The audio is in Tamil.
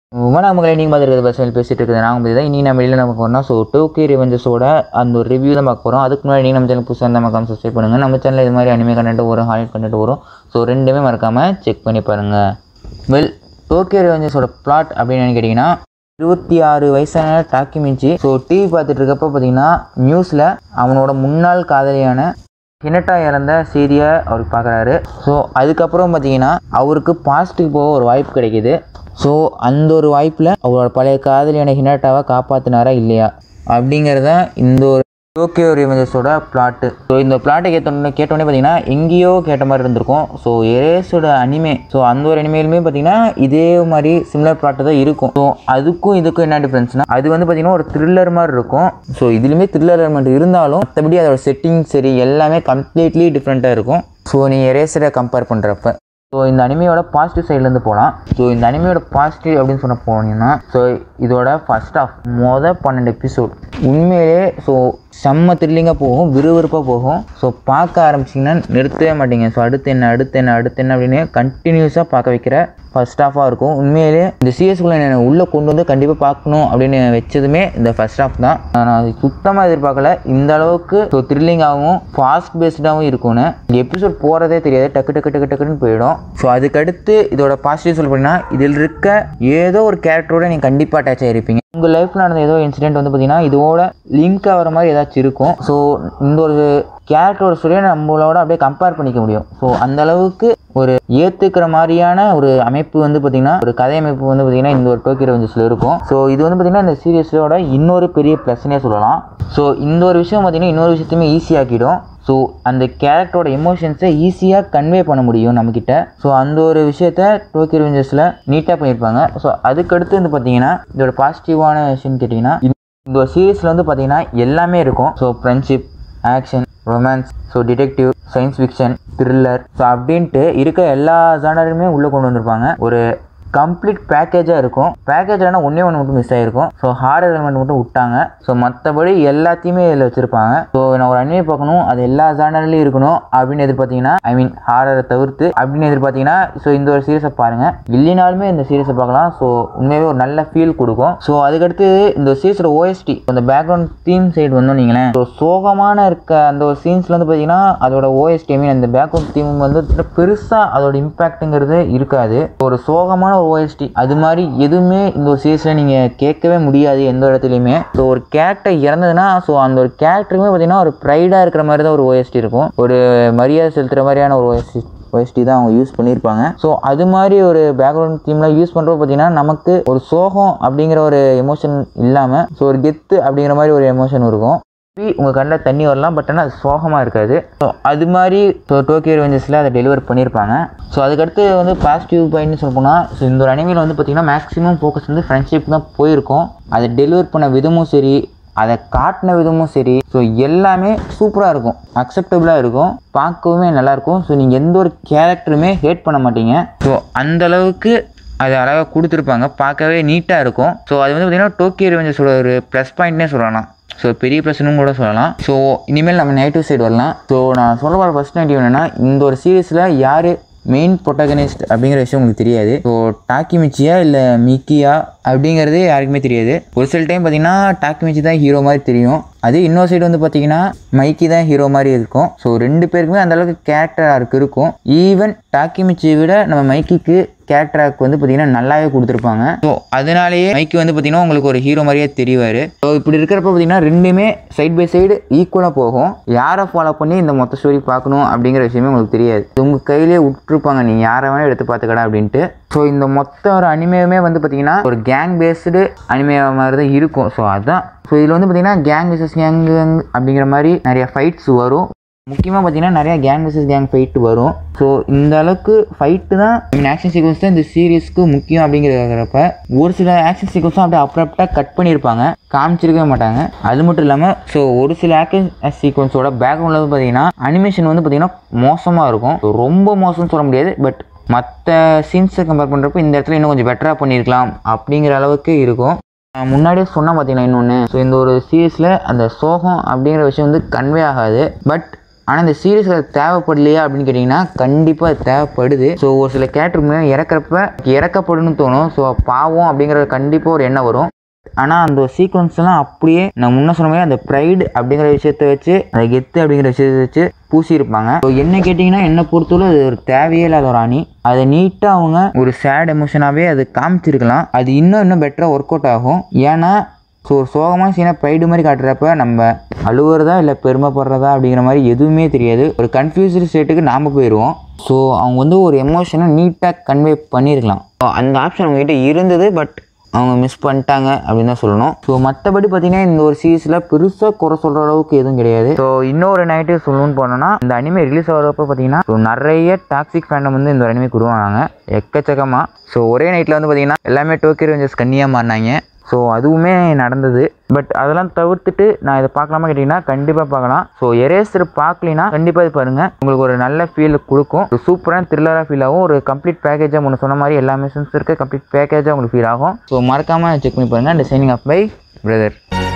வணக்கம் மக்களை நீங்கள் பார்த்துருக்கிறது பஸ் பேசிட்டு இருக்குது நாங்கள் பற்றி தான் இனி நம்ம வெளியில் நமக்கு வரணும் ஸோ டோக்கி ரிவெஞ்சஸோட அந்த ஒரு ரிவ்யூ தான் பார்க்க போகிறோம் அதுக்கு முன்னாடி நீங்கள் நம்ம சேனல் புதுசாக இருந்தால் மறக்காம சப்ஸ்கிரைப் பண்ணுங்கள் நம்ம சேனலில் இது மாதிரி அனிமே கண்டென்ட் வரும் ஹாலிட் கண்டென்ட் வரும் ஸோ ரெண்டுமே மறக்காமல் செக் பண்ணி பாருங்கள் வெல் டோக்கியோ ரிவெஞ்சஸோட பிளாட் அப்படின்னு என்னன்னு கேட்டிங்கன்னா இருபத்தி ஆறு வயசான டாக்கி மிஞ்சி ஸோ டிவி பார்த்துட்டு இருக்கப்போ பார்த்தீங்கன்னா நியூஸில் அவனோட முன்னாள் காதலியான ஹினட்டா இறந்த செய்தியை அவர் பார்க்குறாரு ஸோ அதுக்கப்புறம் பார்த்தீங்கன்னா அவருக்கு பாசிட்டிவ் போக ஒரு வாய்ப்பு கிடைக்கிது ஸோ அந்த ஒரு வாய்ப்பில் அவரோட பழைய காதலியான ஹினட்டாவை காப்பாற்றினாரா இல்லையா அப்படிங்கிறத இந்த ஒரு டோக்கியோ ரிவெஞ்சஸோட பிளாட்டு ஸோ இந்த பிளாட்டை கேட்டோன்னே கேட்டோன்னே பார்த்தீங்கன்னா எங்கேயோ கேட்ட மாதிரி இருந்திருக்கும் ஸோ எரேஸோட அனிமே ஸோ அந்த ஒரு அனிமேலுமே பார்த்தீங்கன்னா இதே மாதிரி சிமிலர் பிளாட்டு தான் இருக்கும் ஸோ அதுக்கும் இதுக்கும் என்ன டிஃப்ரென்ஸ்னா அது வந்து பார்த்தீங்கன்னா ஒரு த்ரில்லர் மாதிரி இருக்கும் ஸோ இதுலேயுமே த்ரில்லர் எலமெண்ட் இருந்தாலும் மற்றபடி அதோட செட்டிங் சரி எல்லாமே கம்ப்ளீட்லி டிஃப்ரெண்ட்டாக இருக்கும் ஸோ நீ எரேஸரை கம்பேர் பண்ணுறப்ப ஸோ இந்த அனிமையோட பாசிட்டிவ் சைட்லேருந்து போகலாம் ஸோ இந்த அனிமையோட பாசிட்டிவ் அப்படின்னு சொன்ன போனீங்கன்னா ஸோ இதோட ஃபர்ஸ்ட் ஆஃப் மொதல் பன்னெண்டு எபிசோட் உண்மையிலே ஸோ செம்ம த்ரில்லிங்காக போகும் விறுவிறுப்பாக போகும் ஸோ பார்க்க ஆரம்பிச்சிங்கன்னா நிறுத்தவே மாட்டீங்க ஸோ அடுத்து என்ன அடுத்து என்ன அடுத்து என்ன அப்படின்னு கண்டினியூஸாக பார்க்க வைக்கிற ஃபர்ஸ்ட் ஆஃபாக இருக்கும் உண்மையிலே இந்த சீரியஸ்குள்ளே என்ன உள்ளே கொண்டு வந்து கண்டிப்பாக பார்க்கணும் அப்படின்னு வச்சதுமே இந்த ஃபர்ஸ்ட் ஆஃப் தான் நான் அது சுத்தமாக எதிர்பார்க்கல இந்த அளவுக்கு ஸோ த்ரில்லிங்காகவும் ஃபாஸ்ட் பேஸ்டாகவும் இருக்கும்னு இந்த எபிசோட் போகிறதே தெரியாது டக்கு டக்கு டக்கு டக்குன்னு போயிடும் ஸோ அதுக்கடுத்து இதோட பாசிட்டிவ் சொல்ல போனீங்கன்னா இதில் இருக்க ஏதோ ஒரு கேரக்டரோட நீங்கள் கண்டிப்பாக அட்டாச் ஆகிருப்பீங்க உங்கள் லைஃப்பில் நடந்த ஏதோ இன்சிடென்ட் வந்து பார்த்தீங்கன்னா இதோட லிங்க் ஆகிற மாதிரி ஏதாச்சும் இருக்கும் ஸோ இந்த ஒரு கேரக்டரோட ஸ்டோரியை நம்மளோட அப்படியே கம்பேர் பண்ணிக்க முடியும் ஸோ அந்த அளவுக்கு ஒரு ஏற்றுக்கிற மாதிரியான ஒரு அமைப்பு வந்து பார்த்திங்கன்னா ஒரு கதை அமைப்பு வந்து பார்த்திங்கன்னா இந்த ஒரு டோக்கியோ ரெவெஞ்சஸில் இருக்கும் ஸோ இது வந்து பார்த்திங்கன்னா இந்த சீரியஸோட இன்னொரு பெரிய ப்ளஸ்னே சொல்லலாம் ஸோ இந்த ஒரு விஷயம் பார்த்திங்கன்னா இன்னொரு விஷயத்தையுமே ஈஸியாக்கிடும் ஸோ அந்த கேரக்டரோட எமோஷன்ஸை ஈஸியாக கன்வே பண்ண முடியும் நம்மக்கிட்ட ஸோ அந்த ஒரு விஷயத்த டோக்கியோ ரெவெஞ்சஸில் நீட்டாக பண்ணியிருப்பாங்க ஸோ அதுக்கடுத்து வந்து பார்த்தீங்கன்னா இதோட பாசிட்டிவான விஷயம்னு கேட்டிங்கன்னா இந்த ஒரு சீரீஸில் வந்து பார்த்தீங்கன்னா எல்லாமே இருக்கும் so friendship action romance so detective science fiction thriller so அப்படின்ட்டு இருக்க எல்லா ஜானருமே உள்ளே கொண்டு வந்திருப்பாங்க ஒரு கம்ப்ளீட் பேக்கேஜாக இருக்கும் பேக்கேஜ்னா ஒன்றே ஒன்று மட்டும் மிஸ் ஆகிருக்கும் ஸோ ஹாரர் எலிமெண்ட் மட்டும் விட்டாங்க ஸோ மற்றபடி எல்லாத்தையுமே இதில் வச்சுருப்பாங்க ஸோ நான் ஒரு அனிமே பார்க்கணும் அது எல்லா ஜானர்லேயும் இருக்கணும் அப்படின்னு எதிர்பார்த்தீங்கன்னா ஐ மீன் ஹாரரை தவிர்த்து அப்படின்னு எதிர்பார்த்தீங்கன்னா ஸோ இந்த ஒரு சீரியஸை பாருங்கள் இல்லைனாலுமே இந்த சீரியஸை பார்க்கலாம் ஸோ உண்மையாகவே ஒரு நல்ல ஃபீல் கொடுக்கும் ஸோ அதுக்கடுத்து இந்த சீரியஸோட ஓஎஸ்டி அந்த பேக்ரவுண்ட் தீம் சைடு வந்தோம் நீங்களேன் ஸோ சோகமான இருக்க அந்த ஒரு சீன்ஸில் வந்து பார்த்தீங்கன்னா அதோட ஓஎஸ்டி ஐ மீன் அந்த பேக்ரவுண்ட் தீம் வந்து பெருசாக அதோட இம்பாக்ட்டுங்கிறது இருக்காது ஒரு சோகமான ஒரு ஓஎஸ்டி அது மாதிரி எதுவுமே இந்த ஒரு சீரீஸில் நீங்கள் கேட்கவே முடியாது எந்த இடத்துலையுமே ஸோ ஒரு கேரக்டர் இறந்ததுன்னா ஸோ அந்த ஒரு கேரக்டருமே பார்த்தீங்கன்னா ஒரு ப்ரைடாக இருக்கிற மாதிரி தான் ஒரு ஓஎஸ்டி இருக்கும் ஒரு மரியாதை செலுத்துகிற மாதிரியான ஒரு ஓஎஸ்டி ஓஎஸ்டி தான் அவங்க யூஸ் பண்ணியிருப்பாங்க ஸோ அது மாதிரி ஒரு பேக்ரவுண்ட் தீமில் யூஸ் பண்ணுறப்ப பார்த்தீங்கன்னா நமக்கு ஒரு சோகம் அப்படிங்கிற ஒரு எமோஷன் இல்லாமல் ஸோ ஒரு கெத்து அப்படிங்கிற மாதிரி ஒரு எமோஷன் இருக்கும் உங்கள் கண்ணில் தண்ணி வரலாம் பட் ஆனால் அது சோகமாக இருக்காது ஸோ அது மாதிரி ஸோ டோக்கியோ ரெவெஞ்சஸில் அதை டெலிவர் பண்ணியிருப்பாங்க ஸோ அதுக்கடுத்து வந்து பாசிட்டிவ் பாயிண்ட்னு சொல்ல போனால் ஸோ இந்த ஒரு அனிமையில் வந்து பார்த்திங்கன்னா மேக்ஸிமம் ஃபோக்கஸ் வந்து ஃப்ரெண்ட்ஷிப் தான் போயிருக்கும் அதை டெலிவர் பண்ண விதமும் சரி அதை காட்டின விதமும் சரி ஸோ எல்லாமே சூப்பராக இருக்கும் அக்செப்டபுளாக இருக்கும் பார்க்கவுமே நல்லாயிருக்கும் ஸோ நீங்கள் எந்த ஒரு கேரக்டருமே ஹேட் பண்ண மாட்டீங்க ஸோ அந்தளவுக்கு அது அழகாக கொடுத்துருப்பாங்க பார்க்கவே நீட்டாக இருக்கும் ஸோ அது வந்து பார்த்திங்கன்னா டோக்கியோ ரிவெஞ்சஸோட ஒரு ப்ளஸ் பாயிண்ட்னே சொல்லலாம் ஸோ பெரிய பிரச்சனும் கூட சொல்லலாம் ஸோ இனிமேல் நம்ம நெகட்டிவ் சைடு வரலாம் ஸோ நான் சொல்ல வர ஃபஸ்ட் நெகட்டிவ் என்னென்னா இந்த ஒரு சீரீஸில் யார் மெயின் ப்ரொட்டகனிஸ்ட் அப்படிங்கிற விஷயம் உங்களுக்கு தெரியாது ஸோ டாக்கி மிச்சியா இல்லை மிக்கியா அப்படிங்கிறது யாருக்குமே தெரியாது ஒரு சில டைம் பார்த்தீங்கன்னா டாக்கி மிச்சி தான் ஹீரோ மாதிரி தெரியும் அது இன்னொரு சைடு வந்து பார்த்தீங்கன்னா மைக்கி தான் ஹீரோ மாதிரி இருக்கும் ஸோ ரெண்டு பேருக்குமே அந்தளவுக்கு கேரக்டர் ஆர்க் இருக்கும் ஈவன் டாக்கி மிச்சியை விட நம்ம மைக்கிக்கு கேரக்டர் ஆர்க் வந்து பார்த்தீங்கன்னா நல்லாவே கொடுத்துருப்பாங்க ஸோ அதனாலேயே மைக்கி வந்து பார்த்தீங்கன்னா உங்களுக்கு ஒரு ஹீரோ மாதிரியே தெரிவார் ஸோ இப்படி இருக்கிறப்ப பார்த்தீங்கன்னா ரெண்டுமே சைட் பை சைடு ஈக்குவலாக போகும் யாரை ஃபாலோ பண்ணி இந்த மொத்த ஸ்டோரி பார்க்கணும் அப்படிங்கிற விஷயமே உங்களுக்கு தெரியாது உங்கள் கையிலே விட்டுருப்பாங்க நீங்கள் யாரை வேணால் எடுத்து பார்த்துக்கடா அப்படின்ட்டு ஸோ இந்த மொத்த ஒரு அனிமேவுமே வந்து பார்த்தீங்கன்னா ஒரு கேங் பேஸ்டு அனிமே மாதிரி தான் இருக்கும் ஸோ அதுதான் ஸோ இதில் வந்து பார்த்தீங்கன்னா கேங் விசஸ் கேங் அப்படிங்கிற மாதிரி நிறைய ஃபைட்ஸ் வரும் முக்கியமாக பார்த்தீங்கன்னா நிறையா கேங் விசஸ் கேங் ஃபைட்டு வரும் ஸோ இந்த அளவுக்கு ஃபைட்டு தான் மீன் ஆக்ஷன் சீக்வன்ஸ் தான் இந்த சீரியஸ்க்கு முக்கியம் அப்படிங்கிறப்ப ஒரு சில ஆக்ஷன் சீக்வன்ஸும் அப்படியே அப்ரப்டாக கட் பண்ணியிருப்பாங்க காமிச்சிருக்கவே மாட்டாங்க அது மட்டும் இல்லாமல் ஸோ ஒரு சில ஆக்ஷன் சீக்வன்ஸோட பேக்ரவுண்டில் வந்து பார்த்தீங்கன்னா அனிமேஷன் வந்து பார்த்தீங்கன்னா மோசமாக இருக்கும் ரொம்ப மோசம்னு சொல்ல முடியாது பட் மற்ற சீன்ஸை கம்பேர் பண்ணுறப்ப இந்த இடத்துல இன்னும் கொஞ்சம் பெட்டராக பண்ணியிருக்கலாம் அப்படிங்கிற அளவுக்கு இருக்கும் நான் முன்னாடியே சொன்னால் பார்த்தீங்கன்னா இன்னொன்று ஸோ இந்த ஒரு சீரீஸில் அந்த சோகம் அப்படிங்கிற விஷயம் வந்து கன்வே ஆகாது பட் ஆனால் இந்த சீரீஸில் தேவைப்படலையா அப்படின்னு கேட்டிங்கன்னா கண்டிப்பாக அது தேவைப்படுது ஸோ ஒரு சில கேரக்டர் இறக்குறப்ப இறக்கப்படணும்னு தோணும் ஸோ பாவம் அப்படிங்கிற கண்டிப்பாக ஒரு எண்ணம் வரும் ஆனால் அந்த சீக்வன்ஸ்லாம் அப்படியே நான் முன்ன சொன்ன மாதிரி அந்த ப்ரைடு அப்படிங்கிற விஷயத்த வச்சு அந்த கெத்து அப்படிங்கிற விஷயத்தை வச்சு பூசியிருப்பாங்க ஸோ என்ன கேட்டிங்கன்னா என்னை பொறுத்தவரை அது ஒரு தேவையே இல்லாத ஒரு அணி அதை நீட்டாக அவங்க ஒரு சேட் எமோஷனாகவே அது காமிச்சிருக்கலாம் அது இன்னும் இன்னும் பெட்டராக ஒர்க் அவுட் ஆகும் ஏன்னா ஸோ ஒரு சோகமான சீனை ப்ரைடு மாதிரி காட்டுறப்ப நம்ம அழுவுறதா இல்லை பெருமைப்படுறதா அப்படிங்கிற மாதிரி எதுவுமே தெரியாது ஒரு கன்ஃபியூஸ்டு ஸ்டேட்டுக்கு நாம் போயிடுவோம் ஸோ அவங்க வந்து ஒரு எமோஷனை நீட்டாக கன்வே பண்ணியிருக்கலாம் So, அந்த ஆப்ஷன் அவங்ககிட்ட இருந்தது பட் அவங்க மிஸ் பண்ணிட்டாங்க அப்படின்னு தான் சொல்லணும் ஸோ மற்றபடி பார்த்தீங்கன்னா இந்த ஒரு சீரீஸில் பெருசாக குறை சொல்கிற அளவுக்கு எதுவும் கிடையாது ஸோ இன்னொரு நைட்டு சொல்லணும்னு போனோம்னா இந்த அனிமே ரிலீஸ் ஆகிறப்ப பார்த்தீங்கன்னா ஸோ நிறைய டாக்ஸிக் ஃபேண்டம் வந்து இந்த ஒரு அனிமே உருவானாங்க எக்கச்சக்கமாக ஸோ ஒரே நைட்டில் வந்து பார்த்தீங்கன்னா எல்லாமே டோக்கியோ ரேஞ்சர்ஸ் கன்னியாக மாறினாங்க ஸோ அதுவுமே நடந்தது பட் அதெல்லாம் தவிர்த்துட்டு நான் இதை பார்க்கலாமா கேட்டிங்கன்னா கண்டிப்பாக பார்க்கலாம் ஸோ எரேசர் பார்க்கலினா கண்டிப்பாக இது பாருங்கள் உங்களுக்கு ஒரு நல்ல ஃபீல் கொடுக்கும் ஒரு சூப்பரான த்ரில்லராக ஃபீல் ஆகும் ஒரு கம்ப்ளீட் பேக்கேஜாக ஒன்று சொன்ன மாதிரி எல்லா மிஷன்ஸ் இருக்க கம்ப்ளீட் பேக்கேஜாக உங்களுக்கு ஃபீல் ஆகும் ஸோ மறக்காமல் செக் பண்ணி பாருங்கள் அந்த சைனிங் அப் பை பிரதர்